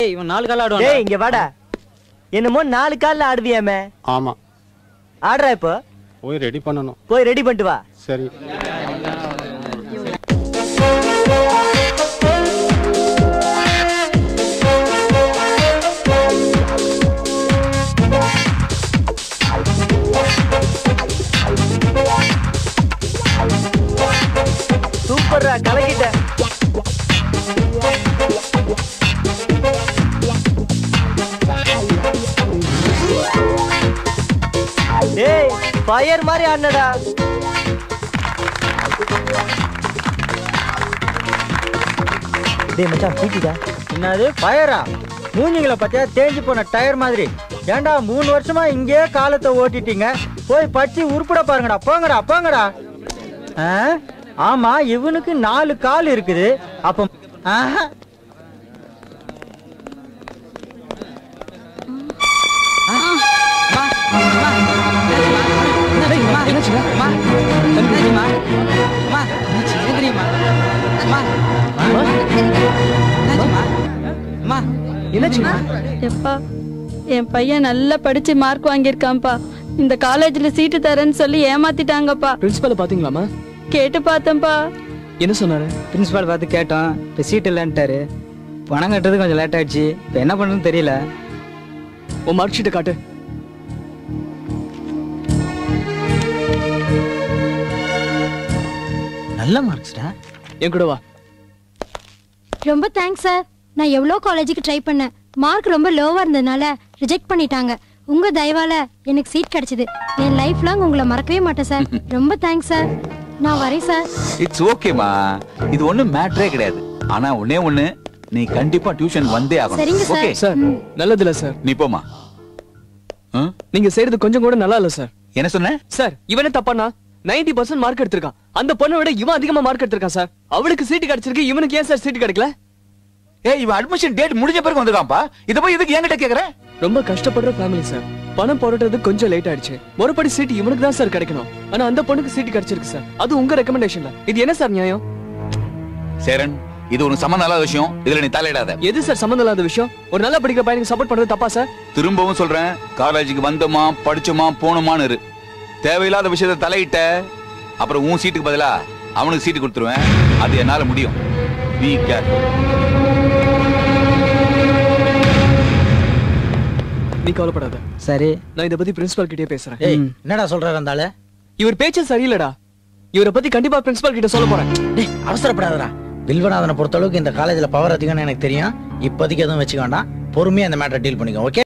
ஏய், இவன் நாலு கால ஆடுவான் டேய் இங்க வாடா என்னமோ நாலு கால்ல ஆடுவியாமே ஆமா ஆடுறா இப்போ போய் ரெடி பண்ணணும் போய் ரெடி பண்ணிட்டு வா சரி சூப்பர்ரா கலக்கிட்ட டேய் ஃபயர் மாதிரி ஆடுனடா டேய் மச்சான் பீட்டிடா என்னது ஃபயரா மூஞ்சிங்களை பத்தியா தேஞ்சு போன டயர் மாதிரி ஏன்டா மூணு வருஷமா இங்கே காலத்தை ஓட்டிட்டீங்க போய் பச்சி உருப்பட பாருங்கடா போங்கடா போங்கடா ஆ? ஆமா இவனுக்கு நாலு கால் இருக்குது அப்ப ஆஹா. எப்பா என் பையன் நல்லா படிச்சு மார்க் வாங்கியிருக்கான்ப்பா இந்த காலேஜ்ல சீட்டு தரேன்னு சொல்லி ஏமாத்திட்டாங்கப்பா பிரின்சிபலை பாத்தீங்களாமா கேட்டு பார்த்தேன்ப்பா என்ன சொன்னாரு பிரின்சிபால் பார்த்து கேட்டோம் இப்போ சீட் இல்லைன்ட்டாரு பணம் கட்டுறது கொஞ்சம் லேட் ஆயிடுச்சு இப்போ என்ன பண்ணுறதுன்னு தெரியல உன் மார்க் ஷீட்டை காட்டு நல்ல மார்க்ஸ்டா என் கூட வா ரொம்ப தேங்க்ஸ் சார் நான் எவ்வளோ காலேஜுக்கு ட்ரை பண்ணேன் மார்க் ரொம்ப லோவா இருந்ததுனால ரிஜெக்ட் பண்ணிட்டாங்க உங்க தயவால எனக்கு சீட் கிடைச்சது என் லைஃப் லாங் உங்களை மறக்கவே மாட்டேன் சார் ரொம்ப தேங்க்ஸ் சார் நான் வரேன் சார் இட்ஸ் ஓகேமா இது ஒண்ணும் மேட்டரே கிடையாது ஆனா ஒண்ணே ஒண்ணு நீ கண்டிப்பா டியூஷன் வந்தே சரிங்க ஆகணும் சார். ஓகே சார் நல்லது இல்ல சார் நீ போமா ஆ? நீங்க செய்யறது கொஞ்சம் கூட நல்லா இல்ல சார் என்ன சொன்ன சார் இவனே தப்பானா 90% பர்சன்ட் மார்க் எடுத்திருக்கான் அந்த பொண்ணை விட இவன் அதிகமா மார்க் எடுத்திருக்கான் சார் அவளுக்கு சீட்டு கிடைச்சிருக்கு இவனுக்கு ஏன் சார் சீட்டு கிடைக்கல ஏய் இவன் அட்மிஷன் டேட் முடிஞ்ச பிறகு வந்திருக்கான்ப்பா இத போய் இதுக்கு என்கிட்ட கேக்குற ரொம்ப கஷ்டப்படுற ஃபேமிலி சார் பணம் போடுறது கொஞ்சம் லேட் ஆயிடுச்சு முறைப்படி சீட்டு இவனுக்கு தான் சார் கிடைக்கணும் ஆனா அந்த பொண்ணுக்கு சீட்டு கிடைச்சிருக்கு சார் அது உங்க ரெக்கமெண்டேஷன்ல இது என்ன சார் நியாயம் சேரன் இது ஒரு சம்மந்தம் இல்லாத விஷயம் இதுல நீ தலையிடாத எது சார் சம்மந்தம் இல்லாத விஷயம் ஒரு நல்ல படிக்கிற பையனுக்கு சப்போர்ட் பண்றது தப்பா சார் திரும்பவும் சொல்றேன் காலேஜுக்கு வந்தோமா படிச்சோமா போனோமான்னு இரு தேவையில்லாத விஷயத்தை தலையிட்ட அப்புறம் உன் சீட்டுக்கு பதிலா அவனுக்கு சீட்டு கொடுத்துருவேன் அது என்னால முடியும் பி கேர்ஃபுல் நீ கவலைப்படாத சரி நான் இத பத்தி பிரின்சிபால் கிட்டே பேசுறேன் ஏய் என்னடா சொல்றாரு அந்த ஆளு இவர் பேச்சு சரியில்லடா இவரை பத்தி கண்டிப்பா பிரின்சிபால் கிட்ட சொல்ல போறேன் டேய் அவசரப்படாதடா வில்வநாதனை பொறுத்தளவுக்கு இந்த காலேஜ்ல பவர் அதிகம்னு எனக்கு தெரியும் இப்போதைக்கு எதுவும் வச்சுக்க வேண்டாம் பொறுமையா இந்த மேட்டரை டீல் பண்ணிக்கோ ஓகே